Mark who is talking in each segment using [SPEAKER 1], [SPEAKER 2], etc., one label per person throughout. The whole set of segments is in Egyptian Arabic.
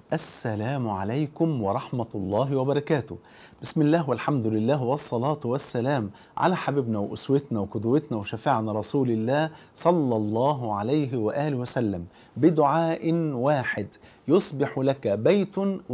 [SPEAKER 1] السلام عليكم ورحمة الله وبركاته بسم الله والحمد لله والصلاة والسلام على حبيبنا وأسوتنا وقدوتنا وشفاعنا رسول الله صلى الله عليه وآله وسلم بدعاء واحد يصبح لك بيت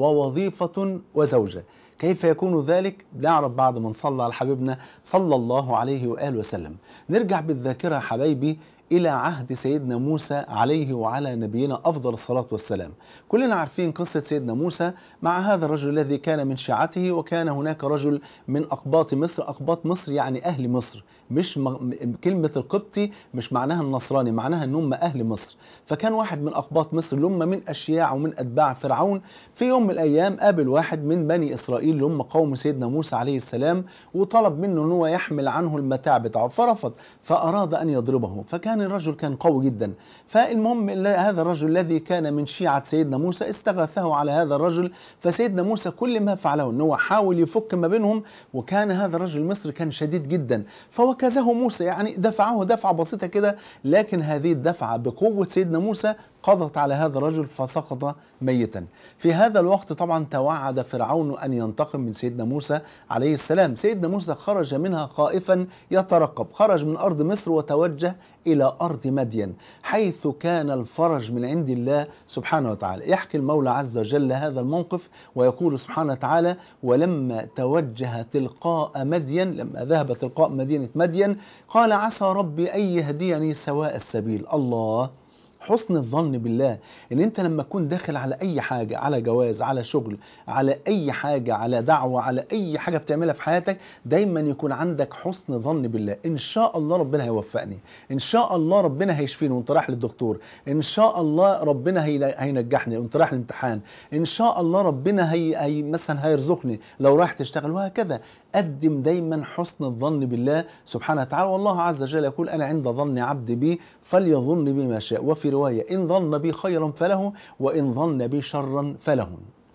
[SPEAKER 1] ووظيفة وزوجة كيف يكون ذلك؟ نعرف بعد ما نصلى على حبيبنا صلى الله عليه وآله وسلم نرجع بالذاكرة حبايبي إلى عهد سيدنا موسى عليه وعلى نبينا أفضل الصلاة والسلام كلنا عارفين قصة سيدنا موسى مع هذا الرجل الذي كان من شيعته وكان هناك رجل من أقباط مصر أقباط مصر يعني أهل مصر مش م... كلمة القبطي مش معناها النصراني معناها ان هم أهل مصر فكان واحد من أقباط مصر اللي هم من أشياع ومن أتباع فرعون في يوم من الأيام قابل واحد من بني إسرائيل اللي هم قوم سيدنا موسى عليه السلام وطلب منه ان هو يحمل عنه المتاع بتاعه فرفض فأراد أن يضربه فكان الرجل كان قوي جدا فالمهم هذا الرجل الذي كان من شيعة سيدنا موسى استغاثه على هذا الرجل فسيدنا موسى كل ما فعله ان هو حاول يفك ما بينهم وكان هذا الرجل المصري كان شديد جدا فوكزه موسى يعني دفعه دفعة بسيطة كده لكن هذه الدفعة بقوة سيدنا موسى قضت على هذا الرجل فسقط ميتا في هذا الوقت طبعا توعد فرعون أن ينتقم من سيدنا موسى عليه السلام سيدنا موسى خرج منها خائفا يترقب خرج من أرض مصر وتوجه إلى أرض مدين حيث كان الفرج من عند الله سبحانه وتعالى يحكي المولى عز وجل هذا الموقف ويقول سبحانه وتعالى ولما توجه تلقاء مدين لما ذهب تلقاء مدينة مدين قال عسى ربي أن يهديني سواء السبيل الله حسن الظن بالله ان انت لما تكون داخل على اي حاجة على جواز على شغل على اي حاجة على دعوة على اي حاجة بتعملها في حياتك دايما يكون عندك حسن ظن بالله ان شاء الله ربنا هيوفقني ان شاء الله ربنا هيشفيني وانت رايح للدكتور ان شاء الله ربنا هي... هينجحني وانت رايح الامتحان ان شاء الله ربنا هي... هي مثلا هيرزقني لو رايح تشتغل وهكذا قدم دايما حسن الظن بالله سبحانه وتعالى والله عز وجل يقول انا عند ظن عبدي بي فليظن بي ما شاء وفي رواية إن ظن بي خيرا فله وإن ظن بي شرا فله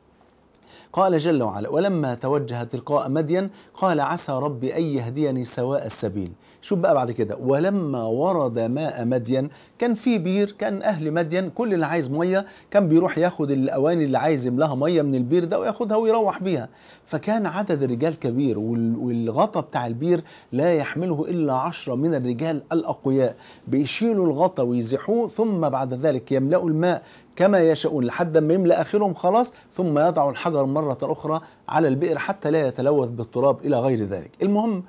[SPEAKER 1] قال جل وعلا ولما توجه تلقاء مدين قال عسى ربي أن يهديني سواء السبيل شوف بقى بعد كده ولما ورد ماء مدين كان في بير كان أهل مدين كل اللي عايز مية كان بيروح ياخد الأواني اللي عايز يملاها مية من البير ده وياخدها ويروح بيها فكان عدد الرجال كبير والغطا بتاع البير لا يحمله إلا عشرة من الرجال الأقوياء بيشيلوا الغطا ويزحوه ثم بعد ذلك يملأوا الماء كما يشاءون لحد ما يملأ آخرهم خلاص ثم يضع الحجر مرة أخرى على البئر حتى لا يتلوث بالتراب إلى غير ذلك المهم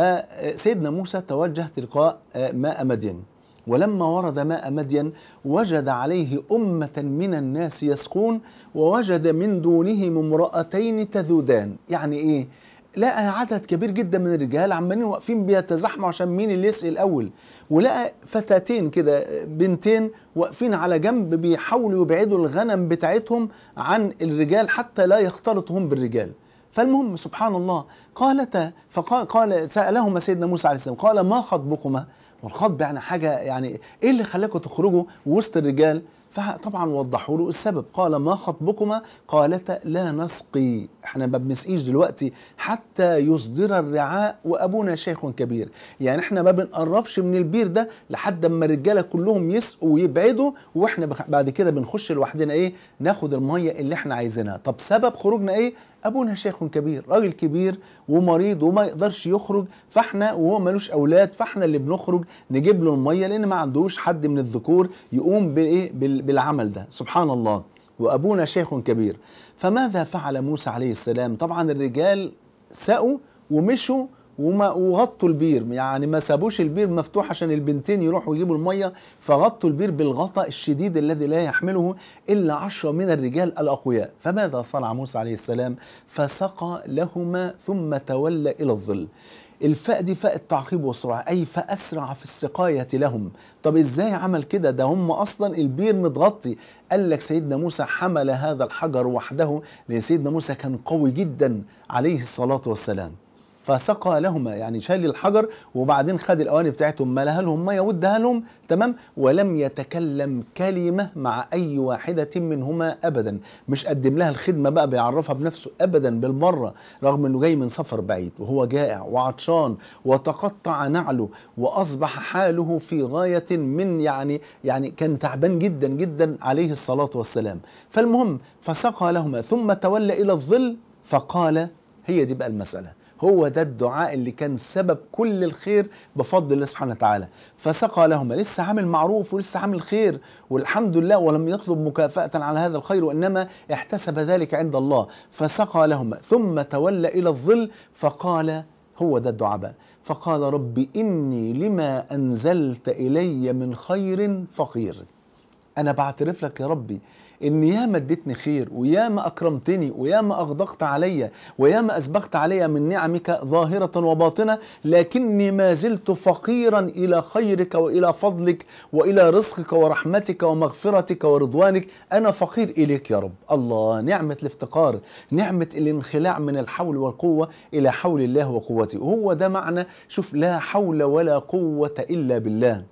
[SPEAKER 1] سيدنا موسى توجه تلقاء ماء مدين ولما ورد ماء مدين وجد عليه أمة من الناس يسقون ووجد من دونهم امرأتين تذودان يعني إيه لقى عدد كبير جدا من الرجال عمالين واقفين بيتزاحموا عشان مين اللي يسقي الاول ولقى فتاتين كده بنتين واقفين على جنب بيحاولوا يبعدوا الغنم بتاعتهم عن الرجال حتى لا يختلطوا هم بالرجال فالمهم سبحان الله قالتا فقال قال سالهما سيدنا موسى عليه السلام قال ما خطبكما والخطب يعني حاجه يعني ايه اللي خلاكم تخرجوا وسط الرجال فطبعا وضحوا له السبب قال ما خطبكما قالتا لا نسقي احنا ما بنسقيش دلوقتي حتى يصدر الرعاء وابونا شيخ كبير يعني احنا ما بنقربش من البير ده لحد اما الرجاله كلهم يسقوا ويبعدوا واحنا بعد كده بنخش لوحدنا ايه ناخد الميه اللي احنا عايزينها طب سبب خروجنا ايه ابونا شيخ كبير راجل كبير ومريض وما يقدرش يخرج فاحنا وهو ملوش اولاد فاحنا اللي بنخرج نجيب له الميه لان ما عندوش حد من الذكور يقوم بايه بالعمل ده سبحان الله وابونا شيخ كبير فماذا فعل موسى عليه السلام طبعا الرجال سقوا ومشوا وما وغطوا البير يعني ما سابوش البير مفتوح عشان البنتين يروحوا يجيبوا الميه فغطوا البير بالغطاء الشديد الذي لا يحمله الا عشرة من الرجال الاقوياء فماذا صنع موسى عليه السلام فسقى لهما ثم تولى الى الظل الفاء دي فاء التعقيب والسرعة أي فأسرع في السقاية لهم طب إزاي عمل كده ده هم أصلا البير متغطي قال لك سيدنا موسى حمل هذا الحجر وحده لأن سيدنا موسى كان قوي جدا عليه الصلاة والسلام فسقى لهما يعني شال الحجر وبعدين خد الاواني بتاعتهم ملاها لهم ميه واداها لهم تمام ولم يتكلم كلمه مع اي واحده منهما ابدا مش قدم لها الخدمه بقى بيعرفها بنفسه ابدا بالمره رغم انه جاي من سفر بعيد وهو جائع وعطشان وتقطع نعله واصبح حاله في غايه من يعني يعني كان تعبان جدا جدا عليه الصلاه والسلام فالمهم فسقى لهما ثم تولى الى الظل فقال هي دي بقى المساله هو ده الدعاء اللي كان سبب كل الخير بفضل الله سبحانه وتعالى فسقى لهما لسه عامل معروف ولسه عامل خير والحمد لله ولم يطلب مكافأة على هذا الخير وإنما احتسب ذلك عند الله فسقى لهما ثم تولى إلى الظل فقال هو ده الدعاء بقى فقال رب إني لما أنزلت إلي من خير فقير أنا بعترف لك يا ربي ان ياما اديتني خير وياما اكرمتني وياما اغدقت عليا وياما اسبغت عليا من نعمك ظاهره وباطنه لكني ما زلت فقيرا الى خيرك والى فضلك والى رزقك ورحمتك ومغفرتك ورضوانك انا فقير اليك يا رب الله نعمه الافتقار نعمه الانخلاع من الحول والقوه الى حول الله وقوته وهو ده معنى شوف لا حول ولا قوه الا بالله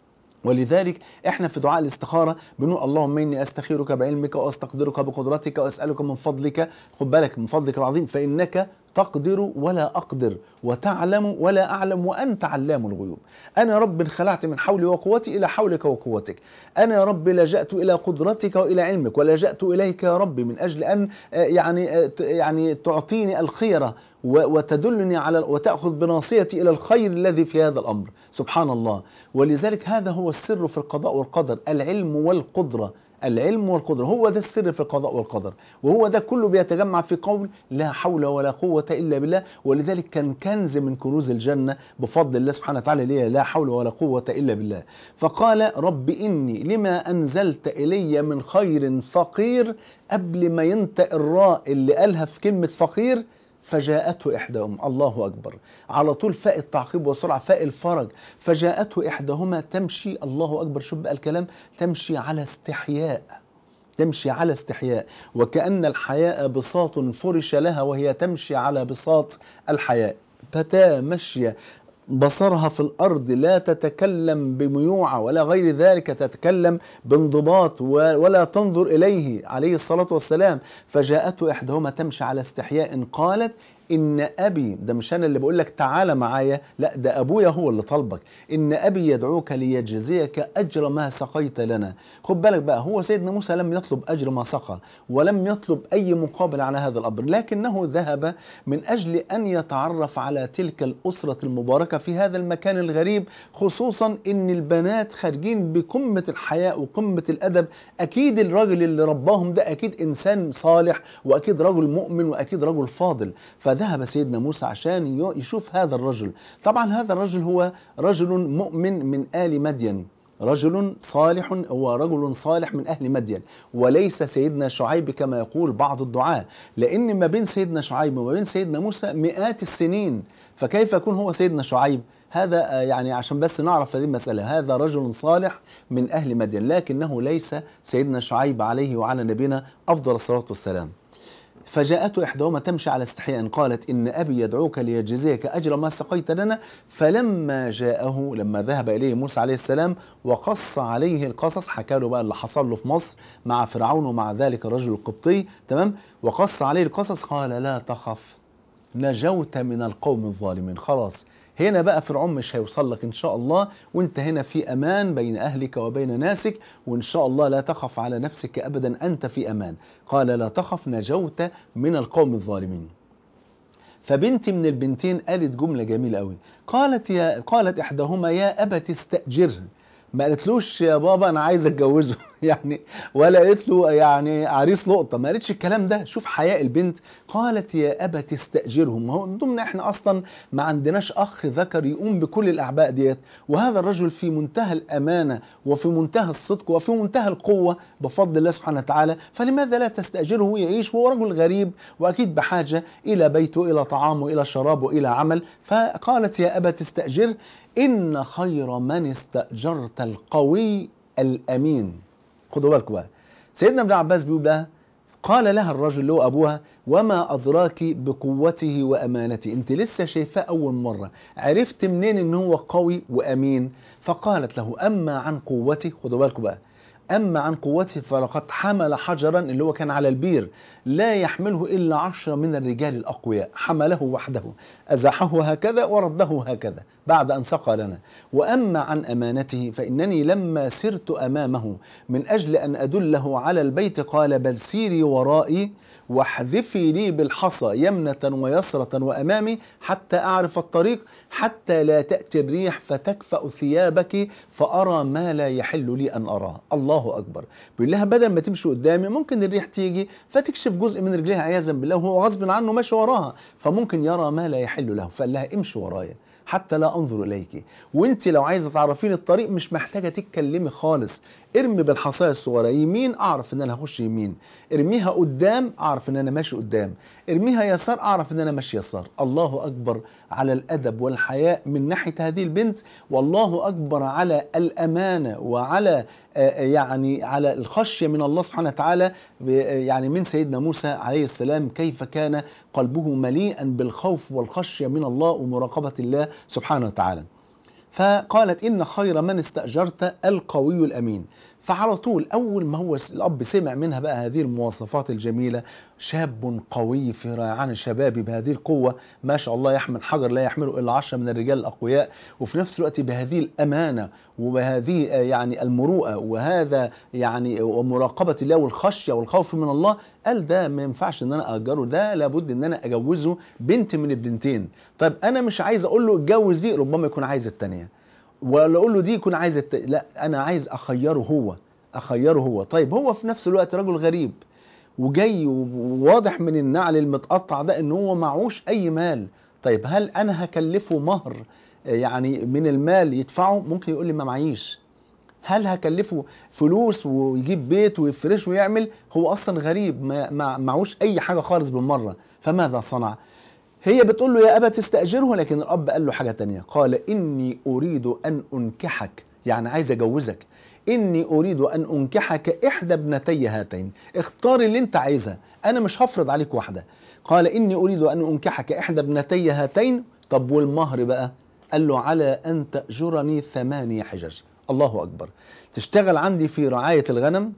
[SPEAKER 1] ولذلك احنا في دعاء الاستخاره بنقول اللهم اني استخيرك بعلمك واستقدرك بقدرتك واسالك من فضلك خد بالك من فضلك العظيم فانك تقدر ولا اقدر وتعلم ولا اعلم وانت علام الغيوب انا يا رب انخلعت من حولي وقوتي الى حولك وقوتك انا يا رب لجأت الى قدرتك والى علمك ولجأت اليك يا رب من اجل ان يعني يعني تعطيني الخيره وتدلني على وتأخذ بناصيتي إلى الخير الذي في هذا الأمر سبحان الله ولذلك هذا هو السر في القضاء والقدر العلم والقدرة العلم والقدرة هو ده السر في القضاء والقدر وهو ده كله بيتجمع في قول لا حول ولا قوة إلا بالله ولذلك كان كنز من كنوز الجنة بفضل الله سبحانه وتعالى ليه لا حول ولا قوة إلا بالله فقال رب إني لما أنزلت إلي من خير فقير قبل ما ينطق الراء اللي قالها في كلمة فقير فجاءته إحداهم الله أكبر على طول فاء التعقيب والسرعة فاء الفرج فجاءته إحداهما تمشي الله أكبر شوف بقى الكلام تمشي على استحياء تمشي على استحياء وكأن الحياء بساط فرش لها وهي تمشي على بساط الحياء فتاة مشية بصرها في الأرض لا تتكلم بميوعة ولا غير ذلك تتكلم بانضباط ولا تنظر إليه عليه الصلاة والسلام فجاءته إحداهما تمشي على استحياء قالت إن أبي ده مش أنا اللي بقول لك تعالى معايا لا ده أبويا هو اللي طلبك إن أبي يدعوك ليجزيك أجر ما سقيت لنا خد بالك بقى هو سيدنا موسى لم يطلب أجر ما سقى ولم يطلب أي مقابل على هذا الأمر لكنه ذهب من أجل أن يتعرف على تلك الأسرة المباركة في هذا المكان الغريب خصوصا إن البنات خارجين بقمة الحياء وقمة الأدب أكيد الراجل اللي رباهم ده أكيد إنسان صالح وأكيد رجل مؤمن وأكيد رجل فاضل فذهب سيدنا موسى عشان يشوف هذا الرجل طبعا هذا الرجل هو رجل مؤمن من آل مدين رجل صالح هو رجل صالح من أهل مدين وليس سيدنا شعيب كما يقول بعض الدعاة لأن ما بين سيدنا شعيب وما بين سيدنا موسى مئات السنين فكيف يكون هو سيدنا شعيب هذا يعني عشان بس نعرف هذه المسألة هذا رجل صالح من أهل مدين لكنه ليس سيدنا شعيب عليه وعلى نبينا أفضل الصلاة والسلام فجاءته إحداهما تمشي على استحياء قالت إن أبي يدعوك ليجزيك أجر ما سقيت لنا فلما جاءه لما ذهب إليه موسى عليه السلام وقص عليه القصص حكى له بقى اللي حصل له في مصر مع فرعون ومع ذلك الرجل القبطي تمام وقص عليه القصص قال لا تخف نجوت من القوم الظالمين خلاص هنا بقى فرعون مش هيوصل لك ان شاء الله وانت هنا في امان بين اهلك وبين ناسك وان شاء الله لا تخف على نفسك ابدا انت في امان قال لا تخف نجوت من القوم الظالمين فبنت من البنتين قالت جمله جميله قوي قالت يا قالت احداهما يا ابت استاجره ما قالتلوش يا بابا انا عايز اتجوزه يعني ولا قالت له يعني عريس لقطه ما قالتش الكلام ده شوف حياء البنت قالت يا ابا تستاجرهم هو من ضمن احنا اصلا ما عندناش اخ ذكر يقوم بكل الاعباء ديت وهذا الرجل في منتهى الامانه وفي منتهى الصدق وفي منتهى القوه بفضل الله سبحانه وتعالى فلماذا لا تستاجره يعيش وهو رجل غريب واكيد بحاجه الى بيته الى طعامه الى شرابه الى عمل فقالت يا ابا تستاجر إن خير من استأجرت القوي الأمين خدوا بالكم بقى سيدنا ابن عباس بيقول بقى قال لها الرجل اللي هو أبوها وما أدراك بقوته وأمانته أنت لسه شايفاه أول مرة عرفت منين أنه هو قوي وأمين فقالت له أما عن قوته خدوا بالكم بقى أما عن قوته فلقد حمل حجرا اللي هو كان على البير لا يحمله إلا عشرة من الرجال الأقوياء حمله وحده أزاحه هكذا ورده هكذا بعد أن سقى لنا وأما عن أمانته فإنني لما سرت أمامه من أجل أن أدله على البيت قال بل سيري ورائي واحذفي لي بالحصى يمنة ويسرة وأمامي حتى أعرف الطريق حتى لا تأتي الريح فتكفأ ثيابك فأرى ما لا يحل لي أن أراه الله أكبر بيقول لها بدل ما تمشي قدامي ممكن الريح تيجي فتكشف جزء من رجليها عياذا بالله وهو غصب عنه ماشي وراها فممكن يرى ما لا يحل له فقال لها امشي ورايا حتى لا انظر اليك وانت لو عايزه تعرفين الطريق مش محتاجه تتكلمي خالص ارمي بالحصايه الصغيره يمين اعرف ان انا هخش يمين ارميها قدام اعرف ان انا ماشي قدام ارميها يسار اعرف ان انا ماشي يسار الله اكبر على الادب والحياء من ناحيه هذه البنت والله اكبر على الامانه وعلى يعني على الخشيه من الله سبحانه وتعالى يعني من سيدنا موسى عليه السلام كيف كان قلبه مليئا بالخوف والخشيه من الله ومراقبه الله سبحانه وتعالى فقالت إن خير من استأجرت القوي الأمين فعلى طول أول ما هو الأب سمع منها بقى هذه المواصفات الجميلة شاب قوي في ريعان الشباب بهذه القوة ما شاء الله يحمل حجر لا يحمله إلا عشرة من الرجال الأقوياء وفي نفس الوقت بهذه الأمانة وبهذه يعني المروءة وهذا يعني ومراقبة الله والخشية والخوف من الله قال ده ما ينفعش ان انا اجره ده لابد ان انا اجوزه بنت من البنتين طيب انا مش عايز اقول له اتجوز دي ربما يكون عايز الثانيه ولا اقول له دي يكون عايز الت... لا انا عايز اخيره هو اخيره هو طيب هو في نفس الوقت رجل غريب وجاي وواضح من النعل المتقطع ده ان هو معهوش اي مال طيب هل انا هكلفه مهر يعني من المال يدفعه ممكن يقول لي ما معيش هل هكلفه فلوس ويجيب بيت ويفرش ويعمل هو اصلا غريب ما معهوش اي حاجه خالص بالمره فماذا صنع هي بتقول له يا ابا تستاجره لكن الاب قال له حاجه تانية قال اني اريد ان انكحك يعني عايز اجوزك اني اريد ان انكحك احدى ابنتي هاتين اختار اللي انت عايزها انا مش هفرض عليك واحده قال اني اريد ان انكحك احدى ابنتي هاتين طب والمهر بقى قال له على ان تاجرني ثمانية حجج الله أكبر تشتغل عندي في رعاية الغنم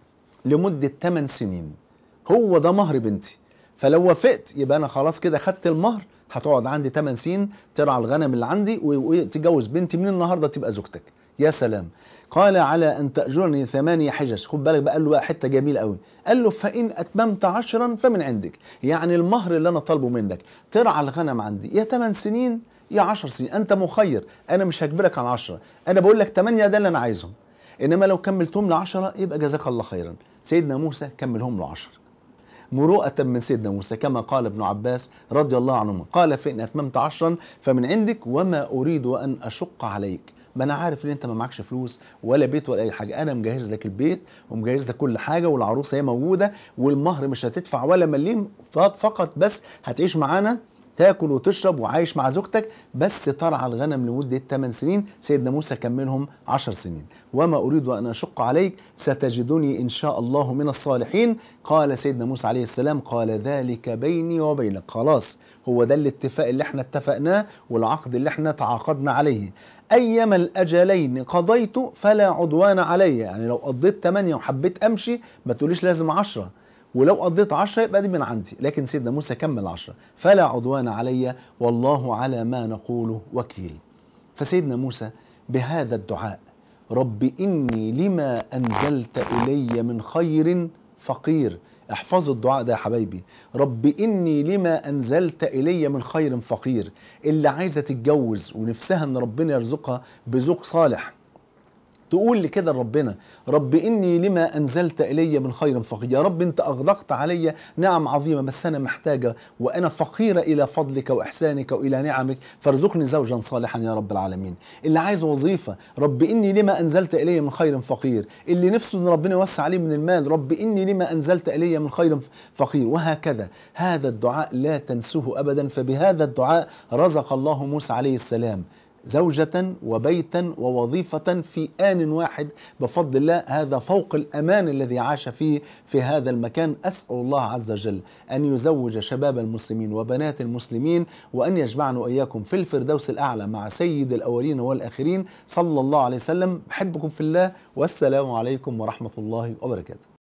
[SPEAKER 1] لمدة 8 سنين هو ده مهر بنتي فلو وافقت يبقى أنا خلاص كده خدت المهر هتقعد عندي 8 سنين ترعى الغنم اللي عندي وتجوز بنتي من النهارده تبقى زوجتك يا سلام قال على ان تاجرني ثمانية حجج خد بالك بقى قال له بقى حته جميله قوي قال له فان اتممت عشرا فمن عندك يعني المهر اللي انا طالبه منك ترعى الغنم عندي يا 8 سنين يا 10 سنين انت مخير انا مش هجبرك على 10 انا بقول لك 8 ده اللي انا عايزهم انما لو كملتهم ل 10 يبقى جزاك الله خيرا سيدنا موسى كملهم له 10 مروءة من سيدنا موسى كما قال ابن عباس رضي الله عنهما قال فإن أتممت عشرا فمن عندك وما أريد أن أشق عليك ما أنا عارف إن أنت ما معكش فلوس ولا بيت ولا أي حاجة أنا مجهز لك البيت ومجهز لك كل حاجة والعروسة هي موجودة والمهر مش هتدفع ولا مليم فقط بس هتعيش معانا تاكل وتشرب وعايش مع زوجتك بس ترعى الغنم لمدة 8 سنين سيدنا موسى كملهم 10 سنين وما أريد أن أشق عليك ستجدني إن شاء الله من الصالحين قال سيدنا موسى عليه السلام قال ذلك بيني وبينك خلاص هو ده الاتفاق اللي احنا اتفقناه والعقد اللي احنا تعاقدنا عليه أيما الأجلين قضيت فلا عدوان علي يعني لو قضيت 8 وحبيت أمشي ما تقوليش لازم 10 ولو قضيت عشرة يبقى دي من عندي لكن سيدنا موسى كمل عشرة فلا عدوان علي والله على ما نقول وكيل فسيدنا موسى بهذا الدعاء رب إني لما أنزلت إلي من خير فقير احفظوا الدعاء ده يا حبايبي رب إني لما أنزلت إلي من خير فقير اللي عايزة تتجوز ونفسها أن ربنا يرزقها بزوج صالح تقول لي كده لربنا رب إني لما أنزلت إلي من خير فقير يا رب أنت أغدقت علي نعم عظيمة بس أنا محتاجة وأنا فقيرة إلى فضلك وإحسانك وإلى نعمك فارزقني زوجا صالحا يا رب العالمين اللي عايز وظيفة رب إني لما أنزلت إلي من خير فقير اللي نفسه أن ربنا يوسع عليه من المال رب إني لما أنزلت إلي من خير فقير وهكذا هذا الدعاء لا تنسوه أبدا فبهذا الدعاء رزق الله موسى عليه السلام زوجة وبيتا ووظيفة في آن واحد بفضل الله هذا فوق الأمان الذي عاش فيه في هذا المكان أسأل الله عز وجل أن يزوج شباب المسلمين وبنات المسلمين وأن يجمعنا وإياكم في الفردوس الأعلى مع سيد الأولين والآخرين صلى الله عليه وسلم بحبكم في الله والسلام عليكم ورحمة الله وبركاته